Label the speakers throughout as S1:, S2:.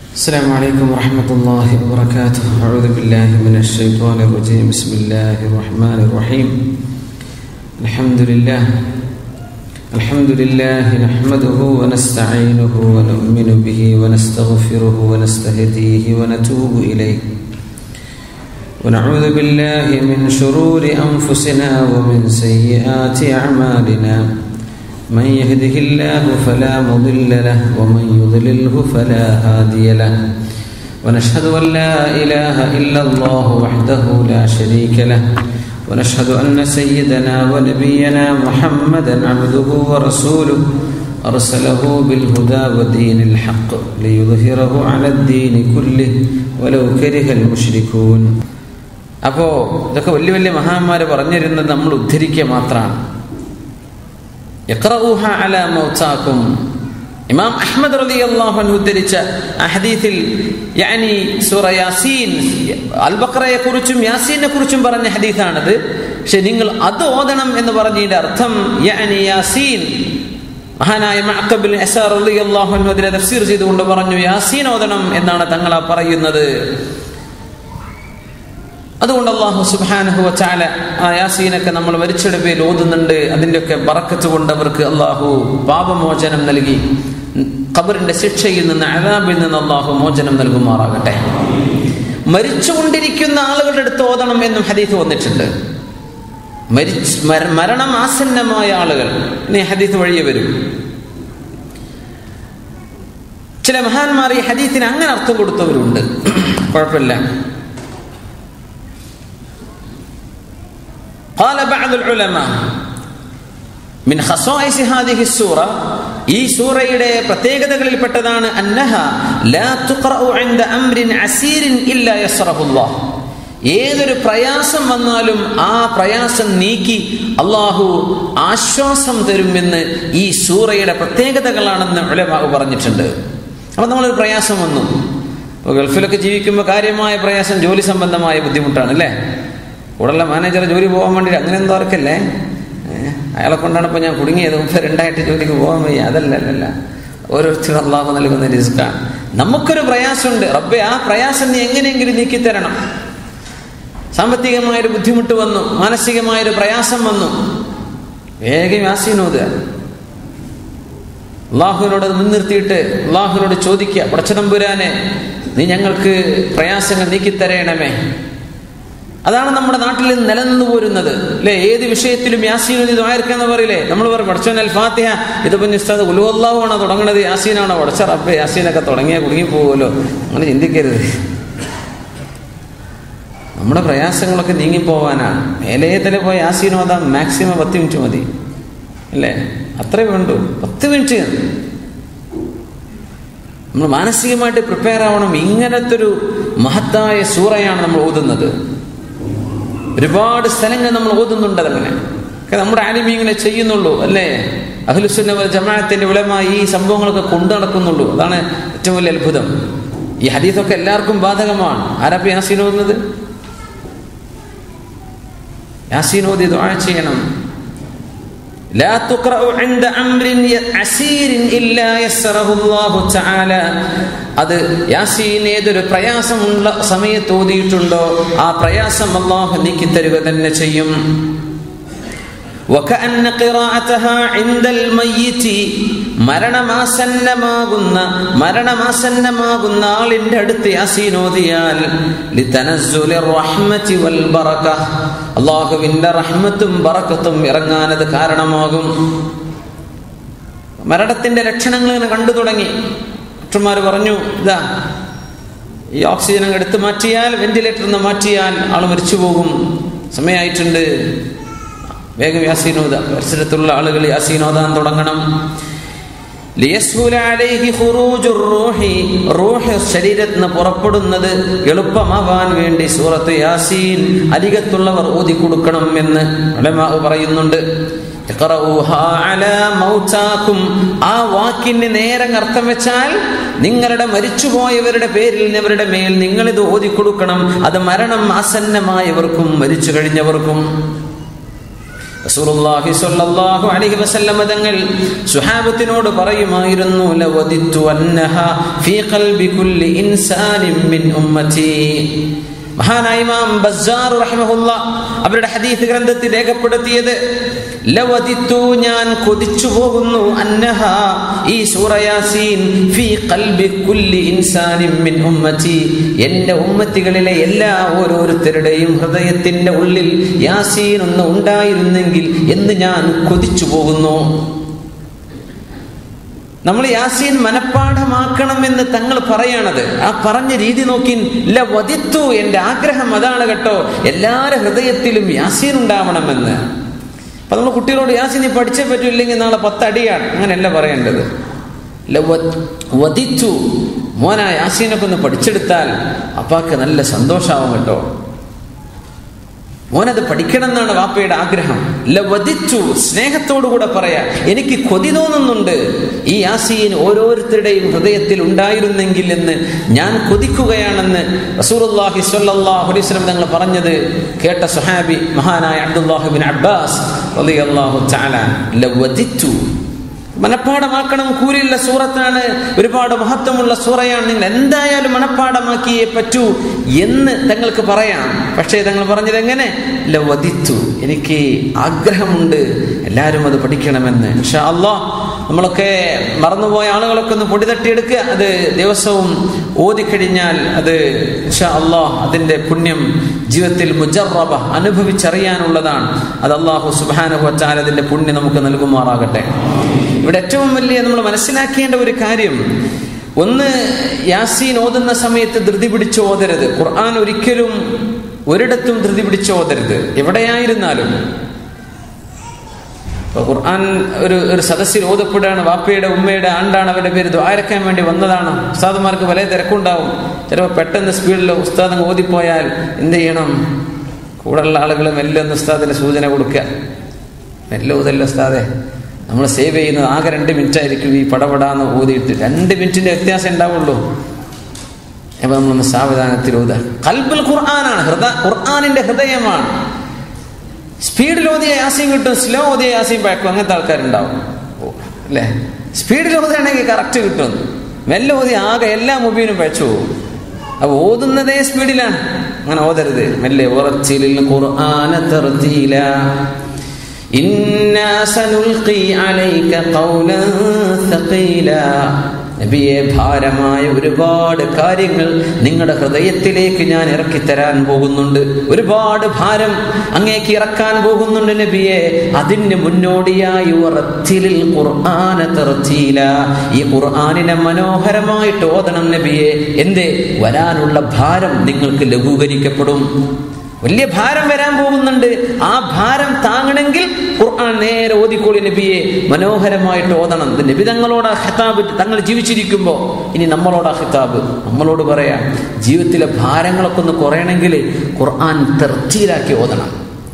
S1: السلام عليكم ورحمة الله وبركاته أعوذ بالله من الشيطان الرجيم بسم الله الرحمن الرحيم الحمد لله الحمد لله نحمده ونستعينه ونؤمن به ونستغفره ونستهديه ونتوب إليه ونعوذ بالله من شرور أنفسنا ومن سيئات أعمالنا من يهده الله فلا مضل له ومن يضلله فلا هادي له ونشهد أن لا إله إلا الله وحده لا شريك له ونشهد أن سيدنا ونبينا محمدا عبده ورسوله أرسله بالهدى ودين الحق ليظهره على الدين كله ولو كره المشركون അപ്പോൾ ഇതൊക്കെ വലിയ വലിയ മഹാന്മാർ പറഞ്ഞിരുന്നത് നമ്മൾ ഉദ്ധരിക്കുക മാത്രമാണ് യഖറഊഹ അലാ മൗതാക്കും ഇമാം അഹ്മദ് റളിയല്ലാഹു അൻഹു ഉദ്ധരിച്ച ആ ഹദീസിൽ യാനി സൂറ യാസീൻ അൽ ബഖറയെ കുറിച്ചും യാസീനെ കുറിച്ചും പറഞ്ഞ ഹദീസാണത് പക്ഷെ നിങ്ങൾ അത് ഓതണം എന്ന് പറഞ്ഞതിന്റെ അർത്ഥം യാനി യാസീൻ മഹാനായ മഅഖബിൽ അസാർ റളിയല്ലാഹു അൻഹു അതിനെ തഫ്സീർ ചെയ്തുകൊണ്ട് പറഞ്ഞു യാസീൻ ഓതണം എന്നാണ് തങ്ങൾ ആ പറയുന്നത് അതുകൊണ്ട് അള്ളാഹു സുബാനഹു വച്ചാല ആ യാസീനൊക്കെ നമ്മൾ മരിച്ചയുടെ പേരിൽ ഓതുന്നുണ്ട് അതിൻ്റെയൊക്കെ ബറക്കത്ത് കൊണ്ട് അവർക്ക് അള്ളാഹു പാപമോചനം നൽകി ഖബറിന്റെ ശിക്ഷയിൽ നിന്ന് അലാബിൽ നിന്ന് അള്ളാഹു മോചനം നൽകുമാറാകട്ടെ മരിച്ചുകൊണ്ടിരിക്കുന്ന ആളുകളുടെ അടുത്ത് ഓതണം എന്നും ഹദീസ് വന്നിട്ടുണ്ട് മരിച്ച് മരണം ആസന്നമായ ആളുകൾ ഇനി ഹദീസ് വഴിയെ വരും ചില മഹാന്മാർ ഈ ഹദീസിന് അങ്ങനെ അർത്ഥം കൊടുത്തവരുണ്ട് കുഴപ്പമില്ല قال بعض العلماء من خصائص هذه السورة ഈ സൂറയുടെ പ്രത്യേകതകളിൽപ്പെട്ടതാണ് അന്നഹ ലാ തുഖറഉ ഇൻദ അംരിൻ അസീരിൻ ഇല്ലാ യസ്റഹുല്ലാഹ് ഏതൊരു പ്രയാസം വന്നാലും ആ പ്രയാസം നീക്കി അള്ളാഹു ആശ്വാസം തരുമെന്ന് ഈ സൂറയുടെ പ്രത്യേകതകളാണെന്ന് ഉലമാവ് പറഞ്ഞിട്ടുണ്ട് അപ്പൊ നമ്മളൊരു പ്രയാസം വന്നു ഇപ്പോൾ ഗൾഫിലൊക്കെ ജീവിക്കുമ്പോൾ കാര്യമായ പ്രയാസം ജോലി സംബന്ധമായ ബുദ്ധിമുട്ടാണ് അല്ലേ കൂടെയുള്ള മാനേജർ ജോലി പോകാൻ വേണ്ടി അങ്ങനെ എന്തോ ഓർക്കല്ലേ അയാളെ കൊണ്ടാണ് ഇപ്പോൾ ഞാൻ കുടുങ്ങിയത് മുമ്പ് രണ്ടായിട്ട് ജോലിക്ക് പോകാൻ വയ്യ അതല്ല അല്ലല്ല ഓരോരുത്തരും അള്ളാഹു നൽകുന്ന റിസ്ക്കാണ് നമുക്കൊരു പ്രയാസമുണ്ട് റബ്ബെ ആ പ്രയാസം നീ എങ്ങനെയെങ്കിലും നീക്കിത്തരണം സാമ്പത്തികമായൊരു ബുദ്ധിമുട്ട് വന്നു മാനസികമായൊരു പ്രയാസം വന്നു വേഗം യാസീനോദ് അള്ളാഹുവിനോട് മുൻനിർത്തിയിട്ട് അള്ളാഹുവിനോട് ചോദിക്കുക പടച്ചതമ്പുരാനെ നീ ഞങ്ങൾക്ക് പ്രയാസങ്ങൾ നീക്കിത്തരയണമേ അതാണ് നമ്മുടെ നാട്ടിൽ നിലനിന്നു പോരുന്നത് അല്ലെ ഏത് വിഷയത്തിലും യാസീൻ ദ്വാരക്കാന്ന് പറയില്ലേ നമ്മൾ പറയും പഠിച്ചോൻ അൽ ഫാത്തിഹ ഇതിപ്പോ നിസ്താദ് ഉലുവല്ലാഹുവാണോ തുടങ്ങണത് യാസീനാണോ പഠിച്ച റബ്ബെ യാസീനൊക്കെ തുടങ്ങിയാൽ കുടുങ്ങി പോകുമല്ലോ അങ്ങനെ ചിന്തിക്കരുത് നമ്മുടെ പ്രയാസങ്ങളൊക്കെ നീങ്ങിപ്പോവാനാണ് മേലേതല പോയി യാസീൻ ഓതാം മാക്സിമം പത്ത് മിനിറ്റ് മതി അല്ലേ അത്രേ വേണ്ടു പത്ത് മിനിറ്റ് നമ്മൾ മാനസികമായിട്ട് പ്രിപ്പയർ ആവണം ഇങ്ങനത്തെ ഒരു മഹത്തായ സൂറയാണ് നമ്മൾ ഓതുന്നത് ഒരുപാട് സ്ഥലങ്ങൾ നമ്മൾ ഓതുന്നുണ്ട് അതങ്ങനെ നമ്മുടെ ആലിമി ഇങ്ങനെ ചെയ്യുന്നുള്ളൂ അല്ലേ അഖിലുസുന്ന ജമാഅത്തിന്റെ വിളമായി ഈ സംഭവങ്ങളൊക്കെ കൊണ്ടു നടക്കുന്നുള്ളൂ അതാണ് ഏറ്റവും വലിയ അത്ഭുതം ഈ ഹദീസൊക്കെ എല്ലാവർക്കും ബാധകമാണ് ആരാപ്പ യാസീൻ ഓതുന്നത് യാസീൻ ഓതി ദുആ ചെയ്യണം لا تقرأ عند أمر عسير إلا يسره الله تعالى അത് യാസീൻ ഏതൊരു പ്രയാസമുള്ള സമയത്ത് ഓതിയിട്ടുണ്ടോ ആ പ്രയാസം അള്ളാഹു നീക്കി തരുക തന്നെ ചെയ്യും وكأن قراءتها عند الميت മരണമാസന്നമാകുന്ന മരണമാസന്നമാകുന്ന ആളിന്റെ അടുത്ത് യാസീൻ ഓതിയാൽ അള്ളാഹുവിന്റെ റഹ്മത്തും ബറക്കത്തും ഇറങ്ങാൻ അത് കാരണമാകും മരണത്തിന്റെ ലക്ഷണങ്ങൾ ഇങ്ങനെ കണ്ടു തുടങ്ങി ഡോക്ടർമാർ പറഞ്ഞു ഇതാ ഈ ഓക്സിജൻ അങ്ങ് എടുത്തു മാറ്റിയാൽ വെന്റിലേറ്റർ നിന്ന് മാറ്റിയാൽ ആൾ മരിച്ചു പോകും സമയമായിട്ടുണ്ട് വേഗം യാസീനോദ പരിസരത്തുള്ള ആളുകൾ യാസീനോദാൻ തുടങ്ങണം ശരീരത്തിൽ നിന്ന് പുറപ്പെടുന്നത് എളുപ്പമാവാൻ വേണ്ടി സൂറത്ത് യാസീൻ അരികത്തുള്ളവർ ഓതി കൊടുക്കണം എന്ന് പറയുന്നുണ്ട് ആ വാക്കിന് നേരെ അർത്ഥം വെച്ചാൽ നിങ്ങളുടെ മരിച്ചുപോയവരുടെ പേരിൽ അവരുടെ മേൽ നിങ്ങൾ ഇത് ഓതിക്കൊടുക്കണം അത് മരണം ആസന്നമായവർക്കും മരിച്ചു കഴിഞ്ഞവർക്കും റസൂലുള്ളാഹി സ്വല്ലല്ലാഹു അലൈഹി വസല്ലമ തങ്ങൾ സുഹാബത്തിനോട് പറയുമായിരുന്നു ലവദിത്തു അന്നഹ ഫീ ഖൽബി കുല്ലി ഇൻസാനിൻ മിൻ ഉമ്മതി മഹാനായ ഇമാം ബസ്സാർ റഹിമഹുല്ല അവരുടെ ഹദീസ് ഗ്രന്ഥത്തിൽ രേഖപ്പെടുത്തിയത് ലവദിത്തു ഞാൻ കൊതിച്ചു പോകുന്നു അന്നഹ ഈ സൂറ യാസീൻ ഫീ ഖൽബി കുല്ലി ഇൻസാനിൻ മിൻ ഉമ്മതി എൻ്റെ ഉമ്മത്തികളിലെ എല്ലാ ഓരോരുത്തരുടെയും ഹൃദയത്തിന്റെ ഉള്ളിൽ യാസീൻ ഒന്ന് ഉണ്ടായിരുന്നെങ്കിൽ എന്ന് ഞാൻ കൊതിച്ചു പോകുന്നു നമ്മൾ യാസീൻ മനഃപ്പാഠമാക്കണമെന്ന് തങ്ങൾ പറയണത് ആ പറഞ്ഞ രീതി നോക്കി ല വധിത്തു എൻ്റെ ആഗ്രഹം അതാണ് കേട്ടോ എല്ലാവരുടെ ഹൃദയത്തിലും യാസീൻ ഉണ്ടാവണമെന്ന് അപ്പൊ നമ്മൾ കുട്ടികളോട് യാസീൻ നീ പഠിച്ചേ പറ്റൂല്ലെങ്കിൽ നാളെ പത്തടിയാണ് അങ്ങനെയല്ല പറയേണ്ടത് ല വധിച്ചു മോനാ യാസീനൊക്കെ ഒന്ന് പഠിച്ചെടുത്താൽ അപ്പാക്ക് നല്ല സന്തോഷമാവും കേട്ടോ മോനത് പഠിക്കണം എന്നാണ് വാപ്പയുടെ ആഗ്രഹം ലവധിച്ചു സ്നേഹത്തോടുകൂടെ പറയാ എനിക്ക് കൊതി തോന്നുന്നുണ്ട് ഈ യാസീൻ ഓരോരുത്തരുടെയും ഹൃദയത്തിൽ ഉണ്ടായിരുന്നെങ്കിൽ എന്ന് ഞാൻ കൊതിക്കുകയാണെന്ന് റസൂറുല്ലാഹി സ്വല്ലല്ലാഹു അലൈഹി വസല്ലം തങ്ങൾ പറഞ്ഞത് കേട്ട സുഹാബി മഹാനായ അബ്ദുല്ലാഹിബിൻ അബ്ബാസ് റളിയല്ലാഹു തആല ലവധിച്ചു മനഃപ്പാടമാക്കണം കൂലിയുള്ള സൂറത്താണ് ഒരുപാട് മഹത്വമുള്ള സൂറയാണ് നിങ്ങൾ എന്തായാലും മനഃപ്പാടമാക്കിയേ പറ്റൂ എന്ന് തങ്ങൾക്ക് പറയാം പക്ഷേ തങ്ങൾ പറഞ്ഞത് എങ്ങനെ ലവധിത്തു എനിക്ക് ആഗ്രഹമുണ്ട് എല്ലാവരും അത് പഠിക്കണമെന്ന് ഇൻഷാ അള്ളാ നമ്മളൊക്കെ മറന്നുപോയ ആളുകളൊക്കെ ഒന്ന് പൊടി തട്ടിയെടുക്കുക അത് ദിവസവും ഓതിക്കഴിഞ്ഞാൽ അത് ഇൻഷാ അള്ളാഹ് അതിൻ്റെ പുണ്യം ജീവിതത്തിൽ മുജറബ അനുഭവിച്ചറിയാനുള്ളതാണ് അത് അള്ളാഹു സുബാനുഭ വച്ചാൽ അതിൻ്റെ പുണ്യം നമുക്ക് നൽകുമാറാകട്ടെ ഇവിടെ ഏറ്റവും വലിയ നമ്മൾ മനസ്സിലാക്കേണ്ട ഒരു കാര്യം ഒന്ന് യാസീൻ ഓതുന്ന സമയത്ത് ധൃതി പിടിച്ച് ഓതരുത് ഖുർആൻ ഒരിക്കലും ഒരിടത്തും ധൃതി പിടിച്ച് ഓതരുത് എവിടെയായിരുന്നാലും ഇപ്പൊ ഖുർആൻ ഒരു ഒരു സദസ്സിൽ ഓതപ്പെടുകയാണ് വാപ്പയുടെ ഉമ്മയുടെ ആണ്ടാണ് അവരുടെ പേര് ദ്വാരക്കാൻ വേണ്ടി വന്നതാണ് ഉസ്താദുമാർക്ക് വലിയ തിരക്കുണ്ടാവും ചിലപ്പോൾ പെട്ടെന്ന് സ്പീഡിൽ ഉസ്താദ് അങ്ങ് ഓതിപ്പോയാൽ എന്ത് ചെയ്യണം കൂടെയുള്ള ആളുകൾ മെല്ലെ ഒന്ന് ഉസ്താദിന് സൂചന കൊടുക്കുക മെല്ലെ ഊതല്ല ഉസ്താദെ നമ്മൾ സേവ് ചെയ്യുന്നത് ആകെ രണ്ട് മിനിറ്റ് ആയിരിക്കും ഈ പടപടാന്ന് ഊതിയിട്ട് രണ്ട് മിനിറ്റിന്റെ വ്യത്യാസം ഉണ്ടാവുള്ളൂ അപ്പൊ നമ്മളൊന്ന് സാവധാനത്തിൽ ഊത കൽബുൽ ഖുർആനാണ് ഹൃദ ഖുർആാനിന്റെ ഹൃദയമാണ് സ്പീഡിൽ ഓതിയ യാസീൻ കിട്ടും സ്ലോ ഓതിയ യാസീൻ പഴക്കും അങ്ങനത്തെ ആൾക്കാരുണ്ടാവും അല്ലേ സ്പീഡിൽ ഓതുകയാണെങ്കിൽ കറക്റ്റ് കിട്ടും മെല്ലെ ഓതി ആകെ എല്ലാ മുബീനും പഴച്ചു പോകും അപ്പൊ ഓതുന്നതേ സ്പീഡിലാണ് അങ്ങനെ ഓതരുത് മെല്ലെ ഉറച്ചിലിൽ ഖുർആന തർത്തീല إنا سنلقي عليك قولا ثقيلا നബിയെ ഭാരമായ ഒരുപാട് കാര്യങ്ങൾ നിങ്ങളുടെ ഹൃദയത്തിലേക്ക് ഞാൻ ഇറക്കിത്തരാൻ പോകുന്നുണ്ട് ഒരുപാട് ഭാരം അങ്ങേക്ക് ഇറക്കാൻ പോകുന്നുണ്ട് നബിയെ അതിന് മുന്നോടിയായി ഉറച്ചിലിൽ ഖുർആന തെറച്ചീല ഈ ഖുർആനിനെ മനോഹരമായിട്ട് ഓതണം നബിയെ എന്തേ വരാനുള്ള ഭാരം നിങ്ങൾക്ക് ലഘൂകരിക്കപ്പെടും വലിയ ഭാരം വരാൻ പോകുന്നുണ്ട് ആ ഭാരം താങ്ങണമെങ്കിൽ ഖുർആൻ നേരെ ഓതിക്കോളി നബിയെ മനോഹരമായിട്ട് ഓതണം ഇത് നബി തങ്ങളോട് ഖിതാബ് തങ്ങൾ ജീവിച്ചിരിക്കുമ്പോൾ ഇനി നമ്മളോട് ഖിതാബ് നമ്മളോട് പറയാം ജീവിതത്തിലെ ഭാരങ്ങളൊക്കെ ഒന്ന് കുറയണമെങ്കിൽ ഖുർആൻ തെർച്ചീലാക്കി ഓതണം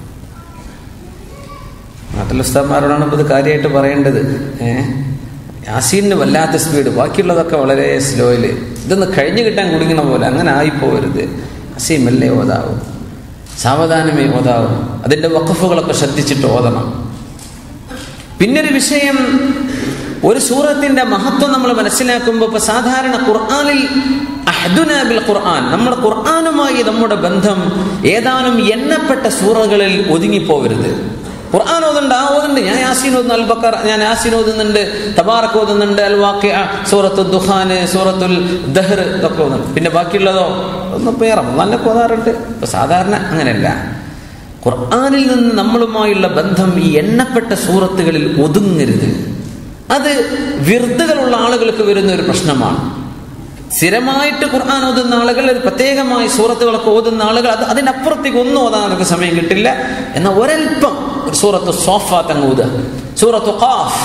S1: നാട്ടിലെ ഉസ്താന്മാരോടാണ് ഇത് കാര്യമായിട്ട് പറയേണ്ടത് ഏഹ് യാസീനിന് വല്ലാത്ത സ്പീഡ് ബാക്കിയുള്ളതൊക്കെ വളരെ സ്ലോയില് ഇതൊന്ന് കഴിഞ്ഞു കിട്ടാൻ കുടുങ്ങണ പോലെ അങ്ങനെ ആയിപ്പോവരുത് അസീം അല്ലേ ഓതാവും സാവധാനമേ ഓതാവും അതിന്റെ വഖഫുകളൊക്കെ ശ്രദ്ധിച്ചിട്ട് ഓതണം പിന്നൊരു വിഷയം ഒരു സൂറത്തിന്റെ മഹത്വം നമ്മൾ മനസ്സിലാക്കുമ്പോൾ ഇപ്പൊ സാധാരണ ഖുർആാനിൽ അഹ്ദുന ബിൽ ഖുർആൻ നമ്മുടെ ഖുർആാനുമായി നമ്മുടെ ബന്ധം ഏതാനും എണ്ണപ്പെട്ട സൂറകളിൽ ഒതുങ്ങിപ്പോവരുത് ഖുർആൻ ഓതുന്നുണ്ട് ആ ഓതുന്നുണ്ട് ഞാൻ യാസീൻ ഓതുന്നു അൽ ബക്കർ ഞാൻ യാസീൻ ഓതുന്നുണ്ട് തബാറക്ക് ഓതുന്നുണ്ട് അൽ വാക്യ സൂറത്തു ദുഹാന് സൂറത്തുൽ ദഹർ ഇതൊക്കെ ഓതുന്നുണ്ട് പിന്നെ ബാക്കിയുള്ളതോ ഒന്ന് പേർ റമദാനൊക്കെ ഓതാറുണ്ട് ഇപ്പൊ സാധാരണ അങ്ങനെയല്ല ഖുർആാനിൽ നിന്ന് നമ്മളുമായുള്ള ബന്ധം ഈ എണ്ണപ്പെട്ട സൂറത്തുകളിൽ ഒതുങ്ങരുത് അത് വിറുതുകളുള്ള ആളുകൾക്ക് വരുന്ന ഒരു പ്രശ്നമാണ് സ്ഥിരമായിട്ട് ഖുർആൻ ഓതുന്ന ആളുകൾ ഒരു പ്രത്യേകമായി സൂറത്തുകളൊക്കെ ഓതുന്ന ആളുകൾ അത് അതിനപ്പുറത്തേക്ക് ഒന്നും ഓതാൻ അവർക്ക് സമയം കിട്ടില്ല എന്നാൽ ഒരൽപ്പം ഒരു സൂറത്ത് സോഫാത്ത് അങ്ങ് ഊതുക സൂറത്ത് ഖാഫ്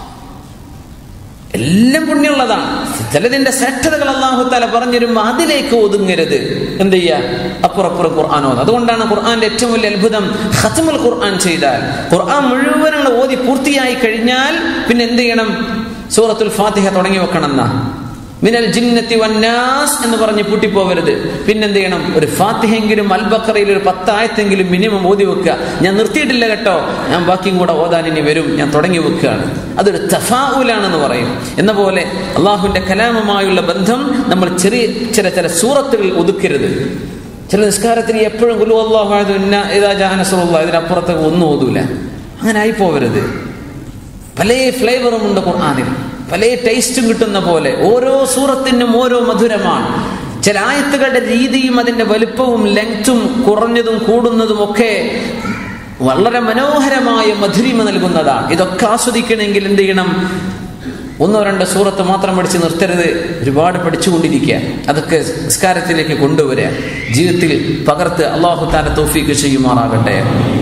S1: എല്ലാം പുണ്യമുള്ളതാണ് ചിലതിന്റെ ശ്രേഷ്ഠതകൾ അള്ളാഹു താല പറഞ്ഞിരുമ്പോൾ അതിലേക്ക് ഒതുങ്ങരുത് എന്ത് ചെയ്യുക അപ്പുറപ്പുറം ഖുർആൻ ഓതും അതുകൊണ്ടാണ് ഖുർആന്റെ ഏറ്റവും വലിയ അത്ഭുതം ഖത്മുൽ ഖുർആൻ ചെയ്താൽ ഖുർആൻ മുഴുവൻ ഓതി പൂർത്തിയായി കഴിഞ്ഞാൽ പിന്നെ എന്ത് ചെയ്യണം സൂറത്തുൽ ഫാത്തിഹ തുടങ്ങി വെക്കണം എന്നാ മിനൽ ജിന്നത്തി വന്നാസ് എന്ന് പറഞ്ഞ് പൂട്ടിപ്പോവരുത് പിന്നെന്ത് ചെയ്യണം ഒരു ഫാത്തിഹെങ്കിലും അൽബക്കറയിൽ ഒരു പത്തായത്തെങ്കിലും മിനിമം ഓതി വെക്കുക ഞാൻ നിർത്തിയിട്ടില്ല കേട്ടോ ഞാൻ ബാക്കിയും കൂടെ ഓതാൻ ഇനി വരും ഞാൻ തുടങ്ങി വെക്കുകയാണ് അതൊരു തഫാവുലാണെന്ന് പറയും എന്ന പോലെ അള്ളാഹുവിന്റെ കലാമുമായുള്ള ബന്ധം നമ്മൾ ചെറിയ ചില ചില സൂറത്തുകൾ ഒതുക്കരുത് ചില നിസ്കാരത്തിന് എപ്പോഴും ഗുലു അള്ളാഹു ഇതിനപ്പുറത്തേക്ക് ഒന്നും ഓതൂല അങ്ങനെ ആയി പോവരുത് പല ഫ്ലേവറും ഉണ്ട് ഖുർആാനിൽ പല ടേസ്റ്റും കിട്ടുന്ന പോലെ ഓരോ സൂറത്തിനും ഓരോ മധുരമാണ് ചില ആയത്തുകളുടെ രീതിയും അതിന്റെ വലുപ്പവും ലെങ്ത്തും കുറഞ്ഞതും കൂടുന്നതും ഒക്കെ വളരെ മനോഹരമായ മധുരിമ നൽകുന്നതാണ് ഇതൊക്കെ ആസ്വദിക്കണമെങ്കിൽ എന്ത് ചെയ്യണം ഒന്നോ രണ്ടോ സൂറത്ത് മാത്രം പഠിച്ച് നിർത്തരുത് ഒരുപാട് പഠിച്ചുകൊണ്ടിരിക്കുക അതൊക്കെ നിസ്കാരത്തിലേക്ക് കൊണ്ടുവരിക ജീവിതത്തിൽ പകർത്ത് അള്ളാഹു താല തോഫീക്ക് ചെയ്യുമാറാകട്ടെ